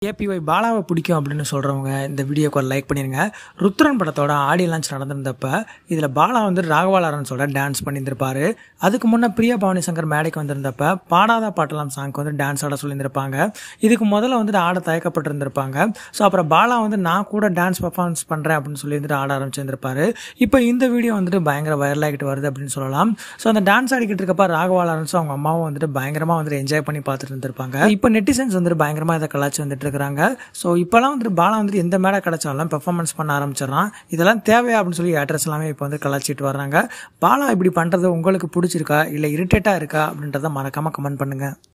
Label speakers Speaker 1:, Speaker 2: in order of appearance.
Speaker 1: APY பாலாவை பிடிக்கும் அப்படின்னு சொல்கிறவங்க இந்த வீடியோக்கு ஒரு லைக் பண்ணிடுங்க ருத்ரன் படத்தோட ஆடியோ லான்ச் நடந்திருந்தப்ப இதில் பாலா வந்து ராகவா லாரன்ஸோட டான்ஸ் பண்ணியிருந்திருப்பாரு அதுக்கு முன்னே பிரியா பவானி சங்கர் மேடைக்கு வந்திருந்தப்ப பாடாத பாட்டலாம் சாங்க்கு வந்து டான்ஸ் ஆட சொல்லியிருந்திருப்பாங்க இதுக்கு முதல்ல வந்துட்டு ஆட தயக்கப்பட்டிருந்திருப்பாங்க ஸோ அப்புறம் பாலா வந்து நான் கூட டான்ஸ் பர்ஃபார்மன்ஸ் பண்ணுறேன் அப்படின்னு சொல்லி வந்துட்டு ஆட ஆரம்பிச்சிருந்திருப்பாரு இப்போ இந்த வீடியோ வந்துட்டு பயங்கர வைரல் ஆகிட்டு வருது அப்படின்னு சொல்லலாம் ஸோ அந்த டான்ஸ் ஆடிக்கிட்டு இருக்கப்ப ராகவா லாரன்ஸும் அவங்க அம்மாவும் வந்துட்டு பயங்கரமாக வந்துட்டு என்ஜாய் பண்ணி பார்த்துட்டு இருந்திருப்பாங்க இப்போ நெட்டிசன்ஸ் வந்துட்டு பயங்கரமாக இதை கலாச்சி வந்துட்டு இருக்கிறாங்க ஸோ இப்போலாம் வந்துட்டு பாலா வந்துட்டு எந்த மேடை கிடைச்சாலும் பெர்ஃபார்மன்ஸ் பண்ண ஆரம்பிச்சிடறான் இதெல்லாம் தேவையா அப்படின்னு சொல்லி ஆக்ட்ரஸ் எல்லாமே இப்போ வந்து கலாச்சிட்டு வர்றாங்க பாலா இப்படி பண்ணுறது உங்களுக்கு பிடிச்சிருக்கா இல்லை இரிட்டேட்டாக இருக்கா அப்படின்றத மறக்காமல் கமெண்ட் பண்ணுங்கள்